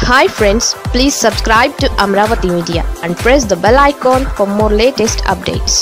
hi friends please subscribe to Amaravati media and press the bell icon for more latest updates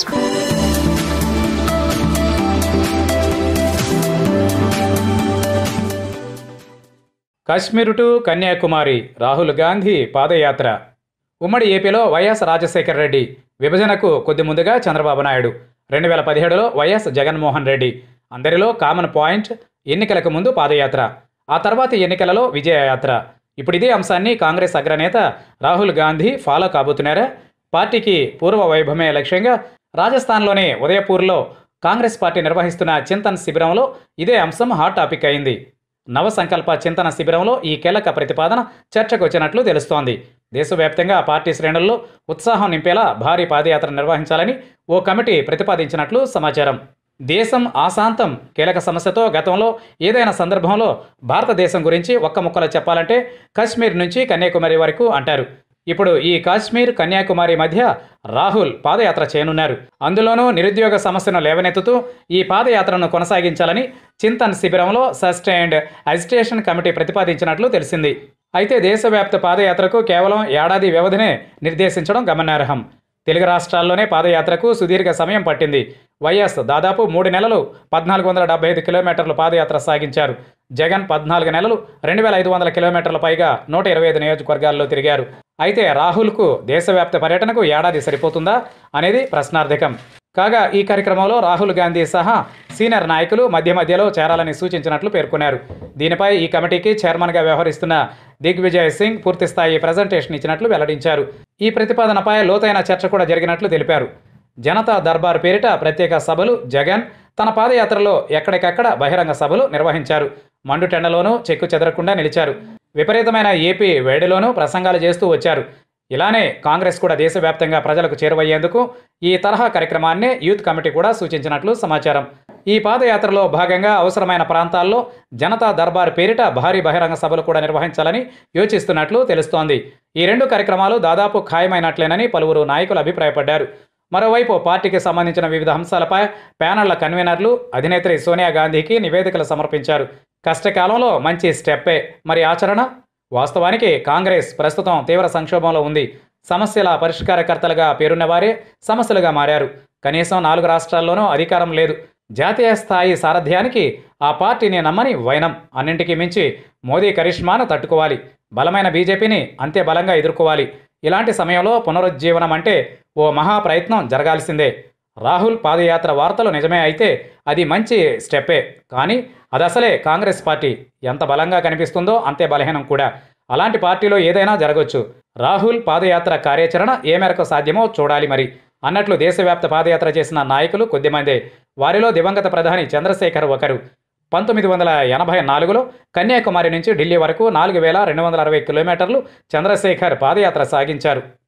Kashmir to Kanyakumari Rahul Gandhi padayatra ఉమ్మడి ఏపీలో YS Rajasekhara Reddy విభజనకు కొద్ది ముందుగా చంద్రబాబు నాయుడు రెండు వేల పదిహేడులో వైఎస్ జగన్మోహన్ రెడ్డి అందరిలో కామన్ పాయింట్ ఎన్నికలకు ముందు పాదయాత్ర ఆ తర్వాత ఎన్నికలలో విజయయాత్ర ఇప్పుడు ఇదే అంశాన్ని కాంగ్రెస్ అగ్రనేత రాహుల్ గాంధీ ఫాలో కాబోతున్నారా పార్టీకి పూర్వ వైభవమే లక్ష్యంగా రాజస్థాన్లోని ఉదయపూర్లో కాంగ్రెస్ పార్టీ నిర్వహిస్తున్న చింతన్ శిబిరంలో ఇదే అంశం హాట్ టాపిక్ అయింది నవ సంకల్ప చింతన శిబిరంలో ఈ కీలక ప్రతిపాదన చర్చకు వచ్చినట్లు తెలుస్తోంది దేశవ్యాప్తంగా పార్టీ శ్రేణుల్లో ఉత్సాహం నింపేలా భారీ పాదయాత్ర నిర్వహించాలని ఓ కమిటీ ప్రతిపాదించినట్లు సమాచారం దేశం ఆశాంతం కీలక సమస్యతో గతంలో ఏదైనా సందర్భంలో భారతదేశం గురించి ఒక్క ముక్కలో చెప్పాలంటే కాశ్మీర్ నుంచి కన్యాకుమారి వరకు అంటారు ఇప్పుడు ఈ కాశ్మీర్ కన్యాకుమారి మధ్య రాహుల్ పాదయాత్ర చేయనున్నారు అందులోనూ నిరుద్యోగ సమస్యను లేవనెత్తుతూ ఈ పాదయాత్రను కొనసాగించాలని చింతన్ శిబిరంలో సస్టైన్డ్ అజిటేషన్ కమిటీ ప్రతిపాదించినట్లు తెలిసింది అయితే దేశవ్యాప్త పాదయాత్రకు కేవలం ఏడాది వ్యవధినే నిర్దేశించడం గమనార్హం తెలుగు రాష్ట్రాల్లోనే పాదయాత్రకు సుదీర్ఘ సమయం పట్టింది వైఎస్ దాదాపు మూడు నెలలు పద్నాలుగు వందల డెబ్బై ఐదు కిలోమీటర్ల పాదయాత్ర సాగించారు జగన్ పద్నాలుగు నెలలు రెండు వేల ఐదు వందల కిలోమీటర్ల పైగా నూట ఇరవై ఐదు నియోజకవర్గాల్లో తిరిగారు అయితే రాహుల్కు దేశవ్యాప్త పర్యటనకు ఏడాది సరిపోతుందా అనేది ప్రశ్నార్థకం కాగా ఈ కార్యక్రమంలో రాహుల్ గాంధీ సహా సీనియర్ నాయకులు మధ్య మధ్యలో చేరాలని సూచించినట్లు పేర్కొన్నారు దీనిపై ఈ కమిటీకి చైర్మన్గా వ్యవహరిస్తున్న దిగ్విజయ్ సింగ్ పూర్తిస్థాయి ప్రజెంటేషన్ ఇచ్చినట్లు వెల్లడించారు ఈ ప్రతిపాదనపై లోతైన చర్చ కూడా జరిగినట్లు తెలిపారు జనతా దర్బార్ పేరిట ప్రత్యేక సభలు జగన్ తన పాదయాత్రలో ఎక్కడికక్కడ బహిరంగ సభలు నిర్వహించారు మండుటెండలోనూ చెక్కు చెదరకుండా నిలిచారు విపరీతమైన ఏపీ వేడిలోనూ ప్రసంగాలు చేస్తూ వచ్చారు ఇలానే కాంగ్రెస్ కూడా దేశవ్యాప్తంగా ప్రజలకు చేరువయ్యేందుకు ఈ తరహా కార్యక్రమాన్నే యూత్ కమిటీ కూడా సూచించినట్లు సమాచారం ఈ పాదయాత్రలో భాగంగా అవసరమైన ప్రాంతాల్లో జనతా దర్బార్ పేరిట భారీ బహిరంగ సభలు కూడా నిర్వహించాలని యోచిస్తున్నట్లు తెలుస్తోంది ఈ రెండు కార్యక్రమాలు దాదాపు ఖాయమైనట్లేనని పలువురు నాయకులు అభిప్రాయపడ్డారు మరోవైపు పార్టీకి సంబంధించిన వివిధ అంశాలపై ప్యానళ్ల కన్వీనర్లు అధినేత్రి సోనియా గాంధీకి నివేదికలు సమర్పించారు కష్టకాలంలో మంచి స్టెప్పే మరి ఆచరణ వాస్తవానికి కాంగ్రెస్ ప్రస్తుతం తీవ్ర సంక్షోభంలో ఉంది సమస్యల పరిష్కారకర్తలుగా పేరున్నవారే సమస్యలుగా మారారు కనీసం నాలుగు రాష్ట్రాల్లోనూ అధికారం లేదు జాతీయ స్థాయి సారథ్యానికి ఆ పార్టీని నమ్మని వైనం అన్నింటికీ మించి మోదీ కరిష్మాను తట్టుకోవాలి బలమైన బీజేపీని అంతే బలంగా ఎదుర్కోవాలి ఇలాంటి సమయంలో పునరుజ్జీవనం అంటే ఓ మహా ప్రయత్నం జరగాల్సిందే రాహుల్ పాదయాత్ర వార్తలు నిజమే అయితే అది మంచి స్టెప్పే కానీ అదసలే కాంగ్రెస్ పార్టీ ఎంత బలంగా కనిపిస్తుందో అంతే బలహీనం కూడా అలాంటి పార్టీలో ఏదైనా జరగవచ్చు రాహుల్ పాదయాత్ర కార్యాచరణ ఏ మేరకు సాధ్యమో చూడాలి మరి అన్నట్లు దేశవ్యాప్త పాదయాత్ర చేసిన నాయకులు కొద్దిమందే వారిలో దివంగత ప్రధాని చంద్రశేఖర్ ఒకరు పంతొమ్మిది వందల ఎనభై నాలుగులో కన్యాకుమారి నుంచి ఢిల్లీ వరకు నాలుగు వేల రెండు వందల అరవై కిలోమీటర్లు చంద్రశేఖర్ పాదయాత్ర సాగించారు